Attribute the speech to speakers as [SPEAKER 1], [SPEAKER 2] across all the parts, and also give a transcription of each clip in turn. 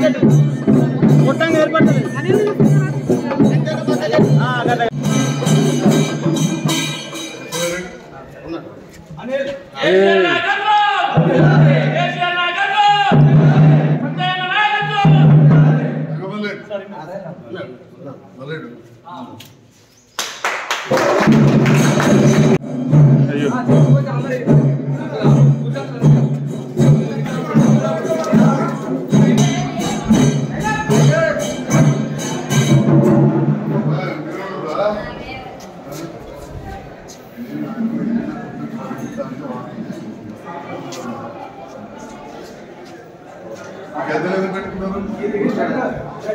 [SPEAKER 1] పెట్టు కొట్టంగా ఏర్పడుతుంది ఆ, గట్ల.
[SPEAKER 2] గద్దెలు ఎందుకు పెట్టుకున్నారు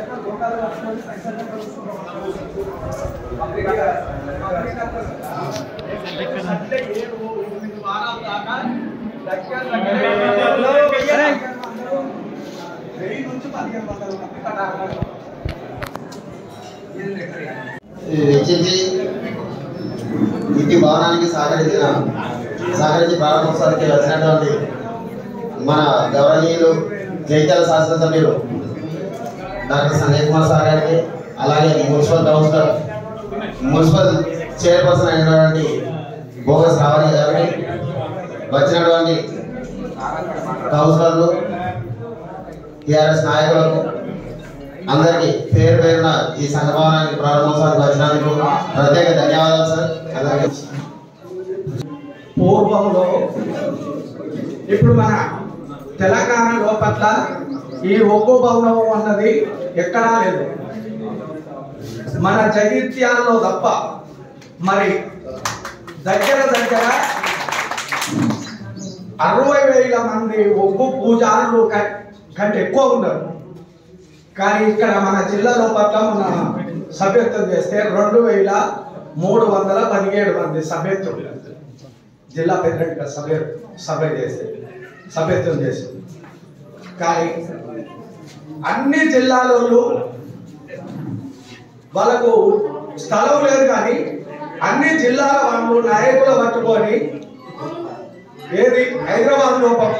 [SPEAKER 3] వెచ్చించి ఇంటి భవనానికి సహకరించిన సహకరించి ప్రారంభోత్సవానికి వచ్చినటువంటి మన గౌరవనీయులు జైత్యాల శాసనసభ్యులు డాక్టర్ సంజయ్ కుమార్ సార్ గారికి అలాగే మున్సిపల్ కౌన్సిలర్ మున్సిపల్ చైర్పర్సన్ అయినటువంటి బోగస్ రావణి గారికి వచ్చినటువంటి కౌన్సిలర్లు టిఆర్ఎస్ నాయకులకు అందరికి పేరు పేరున ఈ సంఘభవనానికి ప్రారంభోత్సవానికి వచ్చినందుకు ప్రత్యేక ధన్యవాదాలు సార్ అలాగే
[SPEAKER 4] పూర్వంలో ఇప్పుడు మన తెలంగాణ లోపట్ల ఈ ఒగ్గు భవనం అన్నది ఎక్కడా లేదు మన జగిత్యాలలో తప్ప మరి దగ్గర దగ్గర అరవై వేల మంది ఒగ్గు పూజారులు క- కంటే ఎక్కువ ఉన్నారు కానీ ఇక్కడ మన జిల్లాలో పట్ల మన సభ్యత్వం చేస్తే రెండు వేల మూడు వందల పదిహేడు మంది సభ్యత్వం జిల్లా పెద్దగా సభ్య సభ్య చేసి సభ్యత్వం చేసి కానీ అన్ని జిల్లాలలో వాళ్ళకు స్థలం లేదు కానీ అన్ని జిల్లాల వాళ్ళు నాయకులు పట్టుకొని ఏది హైదరాబాద్ లో పక్క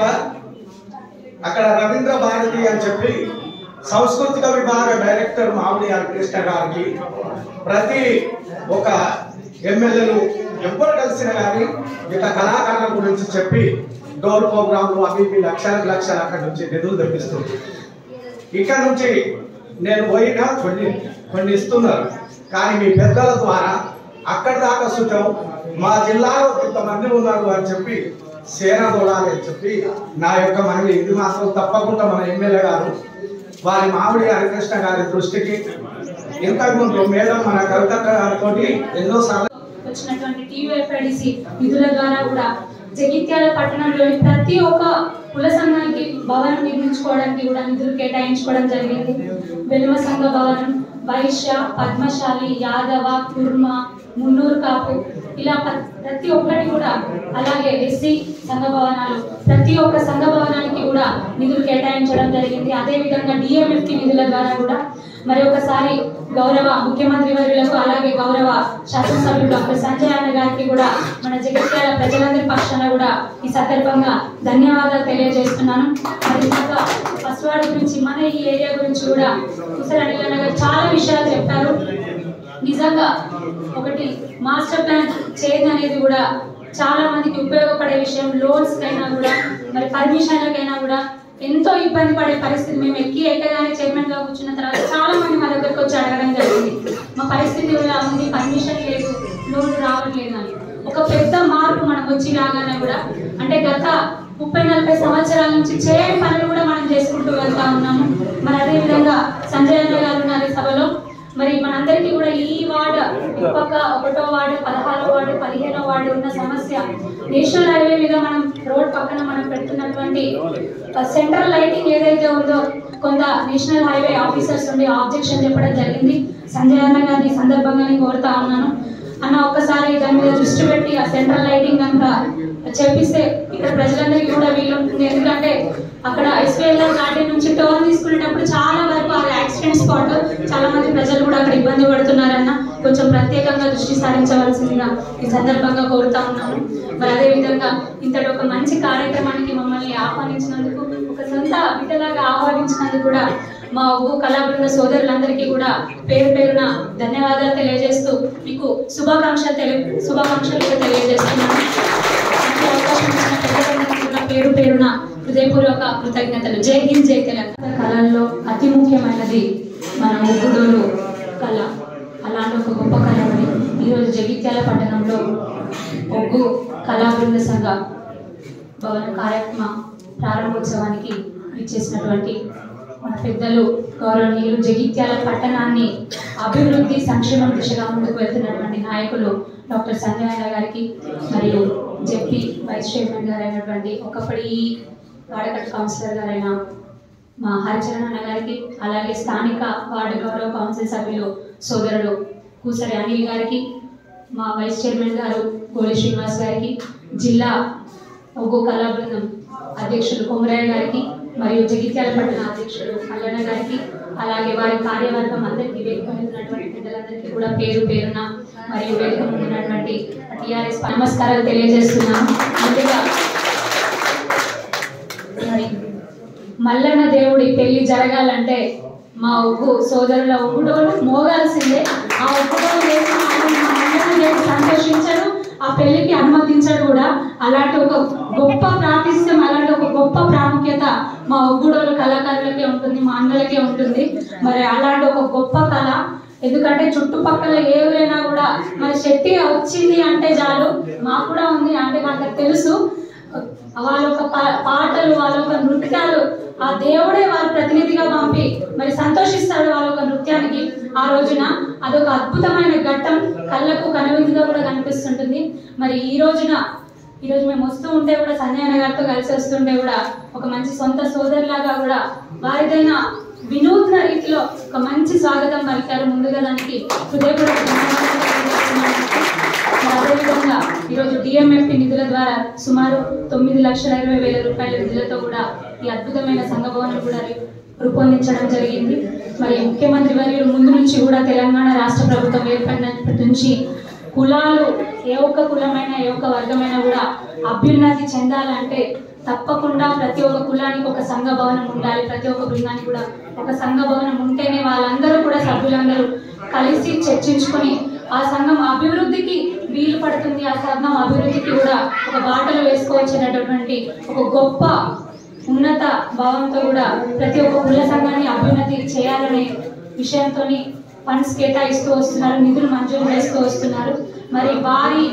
[SPEAKER 4] అక్కడ రవీంద్ర భారతి అని చెప్పి సాంస్కృతిక విభాగ డైరెక్టర్ మామిడి కృష్ణ గారికి ప్రతి ఒక ఎమ్మెల్యేలు ఎవ్వరు కలిసినా కానీ ఇక కళాకారుల గురించి చెప్పి డోర్ ప్రోగ్రాంలు అవి ఇవి లక్షలకు లక్షలు అక్కడ నుంచి నిధులు తెప్పిస్తుంది ఇక్కడ నుంచి నేను పోయినా కొన్ని కొన్ని ఇస్తున్నారు కానీ మీ పెద్దల ద్వారా అక్కడి దాకా సుతం మా జిల్లాలో ఇంతమంది ఉన్నారు అని చెప్పి సేన తోడాలి అని చెప్పి నా యొక్క మనవి ఇది మాత్రం తప్పకుండా మన ఎమ్మెల్యే గారు వారి మామిడి హరికృష్ణ గారి దృష్టికి ఇంతకుముందు మేడం మన కవితక్క గారితో ఎన్నో సార్లు
[SPEAKER 5] వచ్చినటువంటి టీయూఎఫ్ఐడిసి నిధుల ద్వారా కూడా జగిత్యాల పట్టణంలోని ప్రతి ఒక్క కుల సంఘానికి భవనం నిర్మించుకోవడానికి కూడా నిధులు కేటాయించుకోవడం జరిగింది వెలుమ సంఘ భవనం వైశ్య పద్మశాలి యాదవ కుర్మ మున్నూరు కాపు ఇలా ప్ర- ప్రతి ఒక్కటి కూడా అలాగే ఎస్సీ సంఘ భవనాలు ప్రతి ఒక్క సంఘ భవనానికి కూడా నిధులు కేటాయించడం జరిగింది అదే విధంగా డిఎంఎఫ్ నిధుల ద్వారా కూడా మరి ఒకసారి గౌరవ ముఖ్యమంత్రి వర్యులకు అలాగే గౌరవ శాసనసభ్యులు డాక్టర్ సంజయ్ అన్న గారికి కూడా మన జగిత్యాల ప్రజలందరి పక్షాన కూడా ఈ సందర్భంగా ధన్యవాదాలు తెలియజేస్తున్నాను మరి ఇంకా ఫస్ట్ వార్డ్ గురించి మన ఈ ఏరియా గురించి కూడా కుసర అనిల్ అన్న గారు చాలా విషయాలు చెప్పారు నిజంగా ఒకటి మాస్టర్ ప్లాన్ చేంజ్ అనేది కూడా చాలా మందికి ఉపయోగపడే విషయం లోన్స్ కైనా కూడా మరి పర్మిషన్లకైనా కూడా ఎంతో ఇబ్బంది పడే పరిస్థితి మేము ఎక్కి ఎక్కగానే చైర్మన్ గా కూర్చున్న తర్వాత చాలా మంది మా దగ్గరకు వచ్చి అడగడం జరిగింది మా పరిస్థితి ఇలా ఉంది పర్మిషన్ లేదు లోన్ రావట్లేదు అని ఒక పెద్ద మార్పు మనకు వచ్చి రాగానే కూడా అంటే గత ముప్పై నలభై సంవత్సరాల నుంచి చేయని పనులు కూడా మనం చేసుకుంటూ వెళ్తా ఉన్నాము మరి అదే విధంగా సంజయ్ అన్న గారు ఉన్నారు ఈ సభలో మరి మనందరికీ కూడా ఈ వార్డు పక్క ఒకటో వార్డు పదహారో వార్డు పదిహేనో వార్డు ఉన్న సమస్య నేషనల్ హైవే మీద మనం రోడ్ పక్కన మనం పెడుతున్నటువంటి సెంట్రల్ లైటింగ్ ఏదైతే ఉందో కొంత నేషనల్ హైవే ఆఫీసర్స్ నుండి ఆబ్జెక్షన్ చెప్పడం జరిగింది సంజయ్ అన్న గారిని ఈ సందర్భంగా నేను కోరుతా ఉన్నాను అన్న ఒక్కసారి దాని మీద దృష్టి పెట్టి ఆ సెంట్రల్ లైటింగ్ అంతా చేపిస్తే ఇక్కడ ప్రజలందరికీ కూడా వీలు ఉంటుంది ఎందుకంటే అక్కడ ఎస్పీఎల్ఆర్ గార్డెన్ నుంచి టర్న్ తీసుకునేటప్పుడు చాలా వరకు అది యాక్సిడెంట్ స్పాట్ చాలా మంది ప్రజలు కూడా అక్కడ ఇబ్బంది పడుతున్నారన్న కొంచెం ప్రత్యేకంగా దృష్టి సారించవలసిందిగా ఈ సందర్భంగా కోరుతా ఉన్నాను మరి అదే విధంగా ఇంతటి ఒక మంచి కార్యక్రమానికి మమ్మల్ని ఆహ్వానించినందుకు ఒక సొంత బిడ్డలాగా ఆహ్వానించినందుకు కూడా మా ఒగ్గు కళాబృంద సోదరులందరికీ కూడా పేరు పేరున ధన్యవాదాలు తెలియజేస్తూ మీకు శుభాకాంక్షలు తెలి శుభాకాంక్షలు కూడా తెలియజేస్తున్నాను నాకు అవకాశం ఇచ్చిన పెద్దలందరికీ కూడా పేరు పేరున హృదయపూర్వక కృతజ్ఞతలు జై హింద్ జై తెలంగాణ కళల్లో అతి ముఖ్యమైనది మన ఒగ్గుడోలు కళ అలాంటి ఒక గొప్ప కళని ఈరోజు జగిత్యాల పట్టణంలో ఒగ్గు కళా బృంద సంఘ భవన కార్యక్రమ ప్రారంభోత్సవానికి ఇచ్చేసినటువంటి మన పెద్దలు గౌరవనీయులు జగిత్యాల పట్టణాన్ని అభివృద్ధి సంక్షేమం దిశగా ముందుకు వెళ్తున్నటువంటి నాయకులు డాక్టర్ సంజయ్ గారికి మరియు జెపి వైస్ చైర్మన్ గారు అయినటువంటి ఒకప్పటి వాడకట్ కౌన్సిలర్ గారైన మా హరిచరణ్ అన్న గారికి అలాగే స్థానిక వార్డు గౌరవ కౌన్సిల్ సభ్యులు సోదరుడు కూసరి అనిల్ గారికి మా వైస్ చైర్మన్ గారు గోలి శ్రీనివాస్ గారికి జిల్లా ఒగ్గు కళా బృందం అధ్యక్షులు కొమరయ్య గారికి మరియు జగిత్యాల పట్టణ అధ్యక్షుడు కళ్యాణ గారికి అలాగే వారి కార్యవర్గం అందరికీ వేదిక మీద ఉన్నటువంటి పెద్దలందరికీ కూడా పేరు పేరున మరియు వేదిక మీద ఉన్నటువంటి టిఆర్ఎస్ నమస్కారాలు తెలియజేస్తున్నాను ముందుగా మరి మల్లన్న దేవుడి పెళ్లి జరగాలంటే మా ఉగ్గు సోదరుల ఉగ్గుడోలు మోగాల్సిందే ఆ ఉగ్గుడోలు లేకుండా ఆయన మా మల్లన్న దేవుడు సంతోషించడు ఆ పెళ్లికి అనుమతించడు కూడా అలాంటి ఒక గొప్ప ప్రాతిష్టం అలాంటి ఒక గొప్ప ప్రాముఖ్యత మా ఒగ్గుడోలు కళాకారులకే ఉంటుంది మా అన్నలకే ఉంటుంది మరి అలాంటి ఒక గొప్ప కళ ఎందుకంటే చుట్టుపక్కల ఎవరైనా కూడా మరి శక్తి వచ్చింది అంటే చాలు మాకు కూడా ఉంది అంటే వాళ్ళకి తెలుసు వాళ్ళ యొక్క పా- పాటలు వాళ్ళ యొక్క నృత్యాలు ఆ దేవుడే వారి ప్రతినిధిగా పంపి మరి సంతోషిస్తాడు వాళ్ళ యొక్క నృత్యానికి ఆ రోజున అదొక అద్భుతమైన ఘట్టం కళ్ళకు కనువిందుగా కూడా కనిపిస్తుంటుంది మరి ఈ రోజున ఈ రోజు మేము వస్తూ ఉంటే కూడా సంజయ్ అన్న గారితో కలిసి వస్తుంటే కూడా ఒక మంచి సొంత సోదరులాగా కూడా వారిదైన వినూత్న రీతిలో ఒక మంచి స్వాగతం పలికారు ముందుగా దానికి హృదయపూర్వక ధన్యవాదాలు తెలియజేస్తున్నాను. మరి అదేవిధంగా ఈరోజు డిఎంఎఫ్టి నిధుల ద్వారా సుమారు తొమ్మిది లక్షల ఇరవై వేల రూపాయల నిధులతో కూడా ఈ అద్భుతమైన సంఘ భవనం కూడా రు- రూపొందించడం జరిగింది మరి ముఖ్యమంత్రి వర్యులు ముందు నుంచి కూడా తెలంగాణ రాష్ట్ర ప్రభుత్వం ఏర్పడినప్పటి నుంచి కులాలు ఏ ఒక్క కులమైనా ఏ ఒక్క వర్గమైనా కూడా అభ్యున్నతి చెందాలంటే తప్పకుండా ప్రతి ఒక్క కులానికి ఒక సంఘ భవనం ఉండాలి ప్రతి ఒక్క బృందానికి కూడా ఒక సంఘ భవనం ఉంటేనే వాళ్ళందరూ కూడా సభ్యులందరూ కలిసి చర్చించుకొని ఆ సంఘం అభివృద్ధికి వీలు పడుతుంది ఆ సంఘం అభివృద్ధికి కూడా ఒక బాటలు వేసుకోవచ్చినటువంటి ఒక గొప్ప ఉన్నత భావంతో కూడా ప్రతి ఒక్క కుల సంఘాన్ని అభ్యున్నతి చేయాలనే విషయంతో ఫండ్స్ కేటాయిస్తూ వస్తున్నారు నిధులు మంజూరు చేస్తూ వస్తున్నారు మరి వారి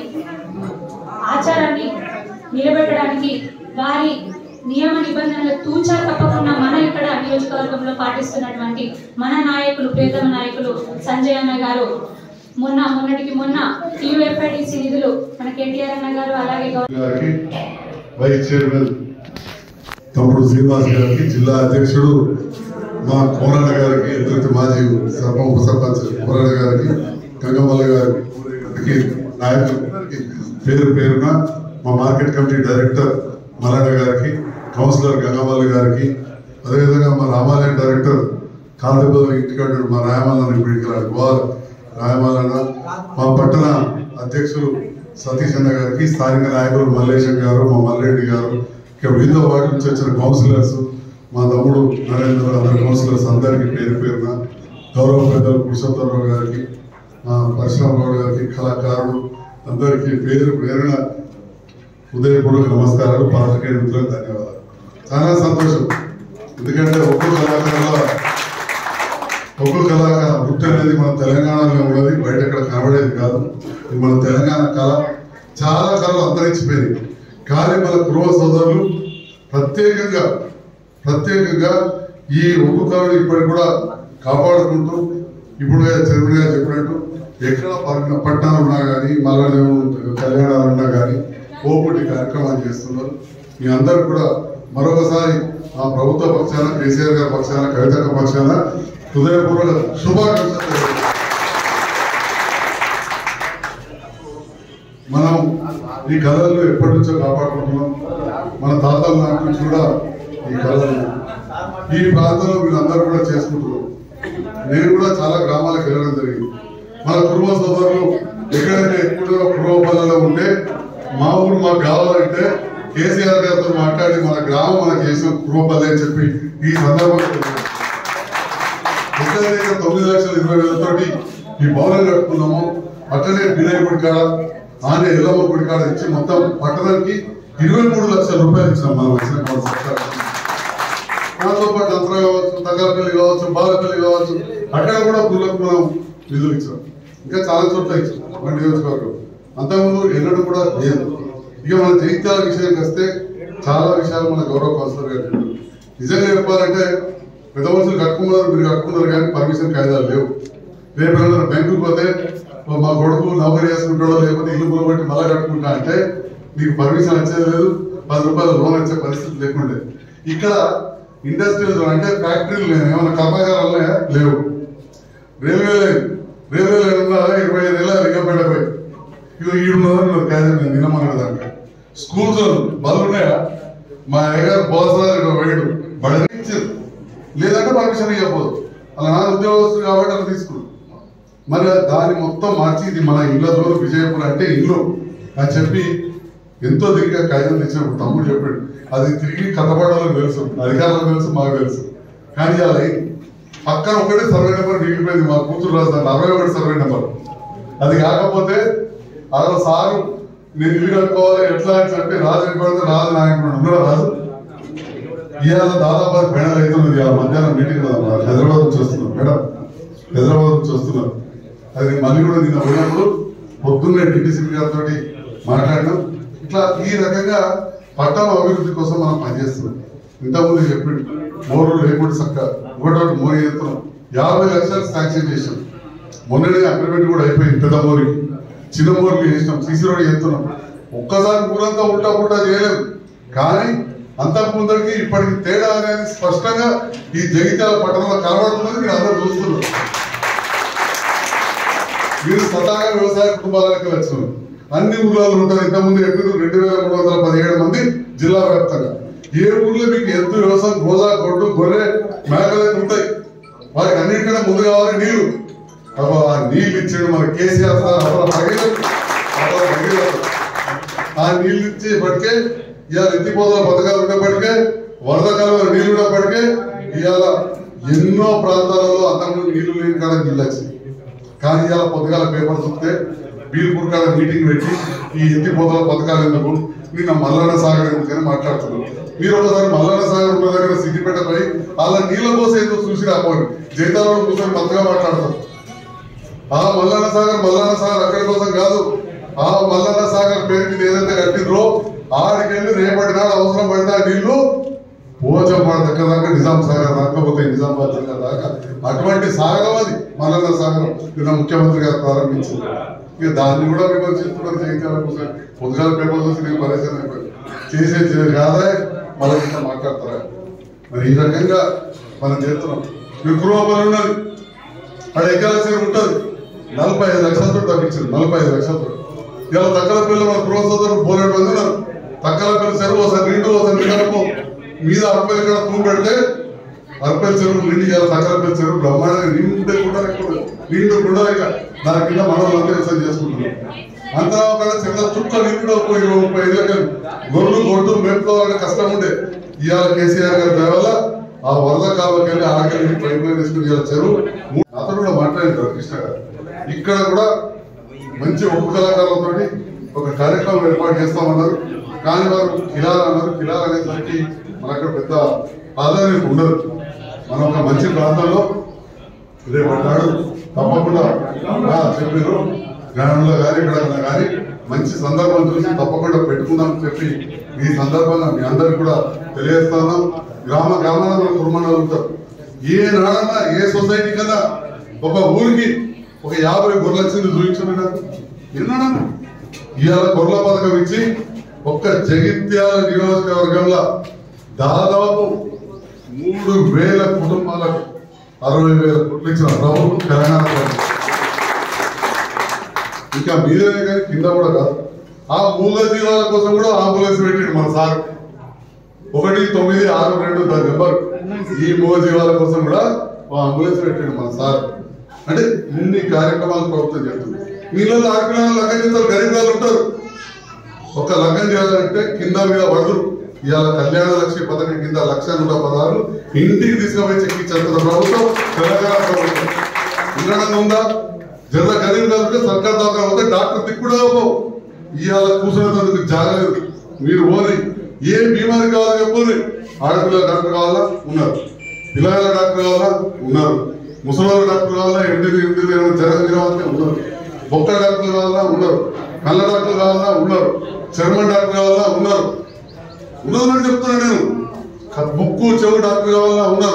[SPEAKER 5] ఆచారాన్ని నిలబెట్టడానికి వారి నియమ నిబంధనలు తూచా తప్పకుండా మన ఇక్కడ నియోజకవర్గంలో పాటిస్తున్నటువంటి మన నాయకులు ప్రియతమ నాయకులు సంజయ్ అన్న గారు మొన్న మొన్నటికి మొన్న టీయూఎఫ్ఐడిసి నిధులు మన కేటీఆర్ అన్న గారు అలాగే గౌరవ
[SPEAKER 2] గారికి వైస్ చైర్మన్ తమ్ముడు శ్రీనివాస్ గారికి జిల్లా అధ్యక్షుడు మా కోరణ గారికి ఇద్దరికి మాజీ సర్పం ఉప సర్పంచ్ కోరణ గారికి గంగమల్ల గారికి నాయకులకి పేరు పేరున మా మార్కెట్ కమిటీ డైరెక్టర్ మల్లన్న గారికి కౌన్సిలర్ గంగమల్ల గారికి అదేవిధంగా మా రామాలయం డైరెక్టర్ కాంతిబోధ ఇంటికాడ మా రాయమల్లని ఇప్పుడు ఇక్కడ గోవాల్ రాయమల్లన్న మా పట్టణ అధ్యక్షులు సతీష్ అన్న గారికి స్థానిక నాయకులు మల్లేశం గారు మా మల్రెడ్డి గారు ఇక వివిధ వార్డు నుంచి వచ్చిన కౌన్సిలర్స్ మా తమ్ముడు నరేంద్ర అందరు కౌన్సిలర్స్ అందరికీ పేరు పేరున గౌరవ పెద్దలు పురుషోత్తరరావు గారికి మా పరశురామ గౌడ్ గారికి కళాకారుడు అందరికీ పేరు పేరున హృదయపూర్వక నమస్కారాలు పాత్రికేయ మిత్రులకు ధన్యవాదాలు చాలా సంతోషం ఎందుకంటే ఒక్కో కళాకారుల ఒక్కో కళాకార వృత్తి అనేది మన తెలంగాణలో ఉన్నది బయట ఎక్కడ కనబడేది కాదు ఇది మన తెలంగాణ కళ చాలా కళలు అంతరించిపోయింది కానీ మన కురువ సోదరులు ప్రత్యేకంగా ప్రత్యేకంగా ఈ ఒక్కొక్క కళను ఇప్పటికి కూడా కాపాడుకుంటూ ఇప్పుడు చైర్మన్ గారు చెప్పినట్టు ఎక్కడ పట్టణ పట్టణాలు ఉన్నా కానీ మళ్ళీ కళ్యాణాలు ఉన్నా కానీ పోపుటి కార్యక్రమాలు చేస్తున్నారు మీ అందరూ కూడా మరొకసారి మా ప్రభుత్వ పక్షాన కేసీఆర్ గారి పక్షాన కవితక్క పక్షాన హృదయపూర్వక శుభాకాంక్షలు తెలియజేస్తున్నాను. మనం ఈ కళలను ఎప్పటి నుంచో కాపాడుకుంటున్నాం మన తాతల నాటి నుంచి కూడా ఈ కళలు ఈ ప్రాంతంలో వీళ్ళందరూ కూడా చేసుకుంటున్నారు నేను కూడా చాలా గ్రామాలకు వెళ్ళడం జరిగింది మన కుటుంబ సోదరులు ఎక్కడైతే ఎక్కువగా పూర్వపల్లలో ఉంటే మా ఊరు మాకు కావాలంటే కేసీఆర్ గారితో మాట్లాడి మన గ్రామం మనకు చేసిన పూర్వపల్లి అని చెప్పి ఈ సందర్భంగా తెలియజేస్తున్నాను. ఎక్కడైతే తొమ్మిది లక్షల ఇరవై వేలతోటి ఈ భవనం కట్టుకున్నామో అట్లనే వినాయక గుడి కాడ ఆనే ఎల్లమ్మ గుడి కాడ ఇచ్చి మొత్తం పట్టణానికి ఇరవై మూడు లక్షల రూపాయలు ఇచ్చినాం మనం వచ్చిన మన సర్కారు దాంతో పాటు అంతరా కావచ్చు తగ్గలపల్లి కావచ్చు బాలపల్లి కావచ్చు అక్కడ కూడా గుళ్ళకు మనం నిధులు ఇచ్చాం ఇంకా చాలా చోట్ల ఇచ్చాం మన నియోజకవర్గం అంతకుముందు ఎన్నడూ కూడా లేదు ఇక మన జైత్యాల విషయానికి వస్తే చాలా విషయాలు మన గౌరవ కౌన్సిలర్ గారు చెప్పారు. నిజంగా చెప్పాలంటే పెద్ద మనుషులు కట్టుకున్నారు మీరు కట్టుకున్నారు కానీ పర్మిషన్ కాయిదాలు లేవు రేపు ఏమన్నా బ్యాంకుకి పోతే ఓ మా కొడుకు నౌకరీ చేసుకుంటాడో లేకపోతే ఇల్లు కొనబట్టి మళ్ళా కట్టుకుంటా అంటే నీకు పర్మిషన్ వచ్చేది లేదు పది రూపాయలు లోన్ వచ్చే పరిస్థితి లేకుండే ఇక్కడ ఇండస్ట్రియల్ జోన్ అంటే ఫ్యాక్టరీలు లేవు ఏమైనా కర్మాగారాలు ఉన్నాయా? లేవు రైల్వే లైన్ రైల్వే లైన్ ఉన్నదా ఇరవై ఐదు ఏళ్ళ లింగపేట పోయి ఇవి ఈడున్నదని కాదు నేను వినమన్నాడు దానికి స్కూల్ జోన్ బళ్ళు ఉన్నాయా మా అయ్యగారు బోసాలు ఇక్కడ పోయాడు బడి ఇచ్చారు లేదంటే పర్మిషన్ ఇవ్వకపోదు అలా నా ఉద్యోగస్తులు కాబట్టి అలా తీసుకున్నాను మరి దాన్ని మొత్తం మార్చి ఇది మన ఇళ్ళ జోరు విజయపురం అంటే ఇల్లు అని చెప్పి ఎంతో తిరిగి కాగితం తెచ్చినప్పుడు తమ్ముడు చెప్పాడు అది తిరిగి కథపడాలని తెలుసు అధికారులకు తెలుసు మాకు తెలుసు కానీ అలా అయింది. పక్కన ఒకటే సర్వే నెంబర్ మిగిలిపోయింది మా కూతురు రాసిన అరవై ఒకటి సర్వే నెంబర్ అది కాకపోతే అలా సారు నేను ఇల్లు కట్టుకోవాలి ఎట్లా అని చెప్పి రాజు ఎక్కడితే రాజు నాయకుడు ఉండడు రాజు ఇవాళ దాదాపు అది పెడలు అవుతున్నది ఇవాళ మధ్యాహ్నం మీటింగ్ హైదరాబాద్ నుంచి వస్తున్నాం మేడం హైదరాబాద్ నుంచి వస్తున్నాం అది మళ్ళీ కూడా నిన్న పోయినప్పుడు పొద్దున్నే డిటిసిపి గారితో మాట్లాడినాం ఇట్లా ఈ రకంగా పట్టణ అభివృద్ధి కోసం మనం పనిచేస్తున్నాం ఇంతకుముందు చెప్పిండు మోర్లు లేకుండా చక్క ఒకటి మోరి ఎత్తున్నాం యాభై లక్షలు శాంక్షన్ చేసాం మొన్ననే అగ్రిమెంట్ కూడా అయిపోయింది పెద్ద మోరికి చిన్న మోర్లు చేసినాం సీసీ రోడ్ చేస్తున్నాం ఒక్కసారి ఊరంతా ఉల్టా పుల్టా చేయలేదు కానీ అంతకు ముందరికి ఇప్పటికి తేడా అనేది స్పష్టంగా ఈ జగిత్యాల పట్టణంలో కనబడుతున్నది మీరు అందరూ చూస్తున్నారు మీరు స్వతహాగా వ్యవసాయ కుటుంబాలకు వచ్చినారు అన్ని ఊర్లలో ఉంటారు ఇంతకుముందు ఎప్పుడు రెండు వేల మూడు వందల పదిహేడు మంది జిల్లా వ్యాప్తంగా ఏ ఊర్లో మీకు ఎద్దు వ్యవసాయం గోదా గొడ్డు గొర్రె మేకలు అయితే ఉంటాయి వారికి అన్నిటికన్నా ముందు కావాలి నీళ్లు అబ్బా, ఆ నీళ్ళు ఇచ్చాడు మన కేసీఆర్ సార్ అప్పుడు భగీరథుడు. అప్పుడు భగీరథుడు. ఆ నీళ్ళు ఇచ్చే పట్టుకే ఇవాళ ఎత్తిపోతల పథకాలు ఉన్నప్పటికే వరద కాలువల నీళ్లు ఉన్నప్పటికే ఇవాళ ఎన్నో ప్రాంతాలలో అంతకుముందు నీళ్లు లేని కాడ నీళ్ళు వచ్చింది కానీ ఇవాళ పొద్దుగాల పేపర్ చూస్తే బీర్పూర్ కాడ మీటింగ్ పెట్టి ఈ ఎత్తిపోతల పథకాలు ఎందుకు నిన్న మల్లన్న సాగర్ ఎందుకని మాట్లాడుతున్నారు మీరు ఒకసారి మల్లన్న సాగర్ ఉన్న దగ్గర సిద్దిపేట పోయి అలా నీళ్ళ కోసం ఎందుకు చూసి రాకపోండి జైతాలలో కూర్చొని కొత్తగా మాట్లాడతారు ఆ మల్లన్న సాగర్ మల్లన్న సాగర్ అక్కడి కోసం కాదు ఆ మల్లన్న సాగర్ పేరు మీద ఏదైతే కట్టిండ్రో ఆడికెళ్ళి రేపటి నాడు అవసరం పడితే ఆ నీళ్లు పోచంపాడ దగ్గర దాకా నిజాం సాగర్ రాకపోతే నిజామాబాద్ జిల్లా దాకా అటువంటి సాగరం అది మల్లన్న సాగరం నిన్న ముఖ్యమంత్రి గారు ప్రారంభించింది ఇక దాన్ని కూడా విమర్శిస్తున్నారు జగిత్యాల కోసం పొద్దుగాల పేపర్ చూసి నేను పరిచయం అయిపోయాను చేసే చే- కాదా మళ్ళీ ఇంకా మాట్లాడతారా మరి ఈ రకంగా మనం చేస్తున్నాం విక్రమపల్లి ఉన్నది అక్కడ ఎకరాల చెరువు ఉంటుంది నలభై ఐదు లక్షలతో తప్పించారు నలభై ఐదు లక్షలతో ఇలా తక్కల పిల్లలు మన గృహ సోదరులు బోలెడు మంది ఉన్నారు తక్కల పిల్ల చెరువు ఒకసారి నిండు ఒకసారి నిండకపో మీద అరపై ఇక్కడ తూము పెడితే అరపై చెరువు నిండి ఇలా తక్కల పిల్ల చెరువు బ్రహ్మాండంగా నిండు కూడా నిండు కూడా ఇక దాని కింద మనం అంతా వ్యవసాయం చేసుకుంటున్నాం అంతా ఒక చిన్న చుక్క నిండు ఒక ఇరవై ముప్పై ఐదు లక్షలు గొర్రెలు గొడ్డు మేపుకోవాలంటే కష్టం ఉండే ఇవాళ కేసీఆర్ గారి దయ వల్ల ఆ వరద కాలువకి వెళ్ళి ఆఖరి పైప్ లైన్ వేసుకుని ఇలా చెరువు అతను కూడా మాట్లాడారు కృష్ణ గారు ఇక్కడ కూడా మంచి ఒప్పు కళాకారులతో ఒక కార్యక్రమం ఏర్పాటు చేస్తామన్నారు కానీ వారు కిలాలు అన్నారు కిలాలు అనేసరికి మన అక్కడ పెద్ద ప్రాధాన్యత ఉండదు మనం ఒక మంచి ప్రాంతంలో రేపు నాడు తప్పకుండా ఆ, చెప్పారు గ్రామంలో కానీ ఇక్కడ కానీ మంచి సందర్భం చూసి తప్పకుండా పెట్టుకుందామని చెప్పి ఈ సందర్భంగా మీ అందరికి కూడా తెలియజేస్తాను గ్రామ గ్రామాలలో కుటుంబాలు ఉంటారు ఏ నాడన్నా ఏ సొసైటీ కన్నా ఒక ఊరికి ఒక యాభై గొర్రెలు వచ్చింది చూపించండి నాకు ఎన్నాడన్నా ఇవాళ గొర్రెల పథకం ఇచ్చి ఒక్క జగిత్యాల నియోజకవర్గంలో దాదాపు మూడు వేల కుటుంబాలకు అరవై వేల కోట్లు ఇచ్చిన ప్రభుత్వం తెలంగాణ ప్రభుత్వం. ఇంకా మీదనే కానీ కింద కూడా కాదు ఆ మూగ జీవాల కోసం కూడా అంబులెన్స్ పెట్టిండు మన సార్ ఒకటి తొమ్మిది ఆరు రెండు దాని నెంబర్ ఈ మూగ జీవాల కోసం కూడా ఓ అంబులెన్స్ పెట్టిండు మన సార్ అంటే ఇన్ని కార్యక్రమాలు ప్రభుత్వం చేస్తుంది వీళ్ళలో ఆడపిల్లలు లగ్గం చేస్తారు గరీబ్ వాళ్ళు ఉంటారు ఒక లగ్గం చేయాలంటే కింద మీద పడదు ఇవాళ కళ్యాణ లక్ష్మి పథకం కింద లక్ష నూట పదహారు ఇంటికి తీసుకుపోయి చెక్కి చేస్తున్న ప్రభుత్వం తెలంగాణ ప్రభుత్వం ఉండడం ఉందా జర గరీబ్ కలిపితే సర్కార్ దవాఖాన పోతే డాక్టర్ దిక్కుడా ఇవాళ కూర్చున్నందుకు జాగలేదు మీరు ఓరి ఏ బీమారి కావాలో చెప్పండి ఆడపిల్ల డాక్టర్ కావాలా ఉన్నారు పిల్లల డాక్టర్ కావాలా ఉన్నారు ముసలి డాక్టర్ కావాలా ఎండి ఎండి జరం కావాలంటే ఉన్నారు బొక్క డాక్టర్ కావాలా ఉన్నారు కళ్ళ డాక్టర్ కావాలా ఉన్నారు చర్మం డాక్టర్ కావాలా ఉన్నారు ఉన్నదని చెప్తున్నాను నేను క- ముక్కు చెవు డాక్టర్ కావాలా ఉన్నారు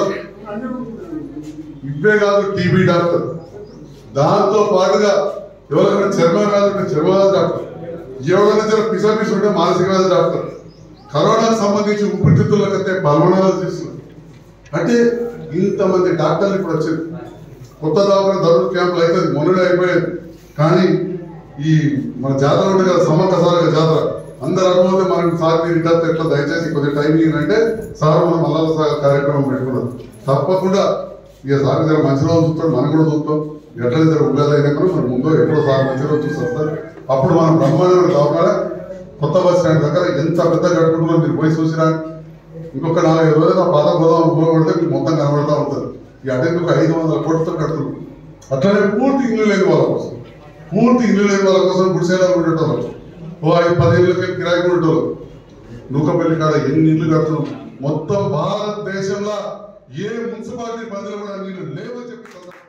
[SPEAKER 2] ఇవే కాదు టీబీ డాక్టర్ దాంతో పాటుగా ఎవరికైనా చర్మ వ్యాధి ఉంటే చర్మ వ్యాధి డాక్టర్ ఎవరైనా జర పిసా పిసి ఉంటే మానసిక వ్యాధి డాక్టర్ కరోనాకు సంబంధించి ఊపిరితిత్తులకైతే పల్మనాలజిస్ట్ అంటే ఇంతమంది డాక్టర్లు ఇప్పుడు వచ్చారు కొత్త దవాఖాన ధరుడు క్యాంపులు అయితే అది మొన్ననే అయిపోయేది కానీ ఈ మన జాతర ఉండే కదా సమ్మక్క సారక జాతర అందరు అనుకుంటే మనకి సార్ మీరు ఇంటర్ ఎట్లా దయచేసి కొద్దిగా టైం ఇవ్వండి సార్ మనం మల్లల సాగర్ కార్యక్రమం పెట్టుకున్నాం తప్పకుండా ఇక సార్ జర మంచి రోజు చూస్తాం మనం కూడా చూస్తాం ఎట్లా జర ఉగాది అయినప్పుడు మరి ముందు ఎప్పుడో సార్ మంచి రోజు చూస్తారు సార్ అప్పుడు మనం బ్రహ్మాండమైన దవాఖాన కొత్త బస్ స్టాండ్ దగ్గర ఎంత పెద్ద కట్టుకుంటున్నాం మీరు పోయి చూసిరా ఇంకొక నాలుగైదు రోజులు ఆ పాత గోదాం ఉపయోగపడితే మీకు మొత్తం కనబడతా ఉంటుంది ఈ అటెండ్ ఒక ఐదు వందల కోట్లతో కడుతున్నాం అట్లనే పూర్తి ఇల్లు లేని వాళ్ళ కోసం పూర్తి ఇల్లు లేని వాళ్ళ కోసం గుడిసేలా ఉండేటోళ్ళు ఓ ఐదు పదేళ్ళకి కిరాయి ఉండేటోళ్ళు నూకపల్లి కాడ ఎన్ని ఇల్లు కడుతున్నాం మొత్తం భారతదేశంలో ఏ మున్సిపాలిటీ పరిధిలో కూడా నీళ్ళు లేవని చెప్పి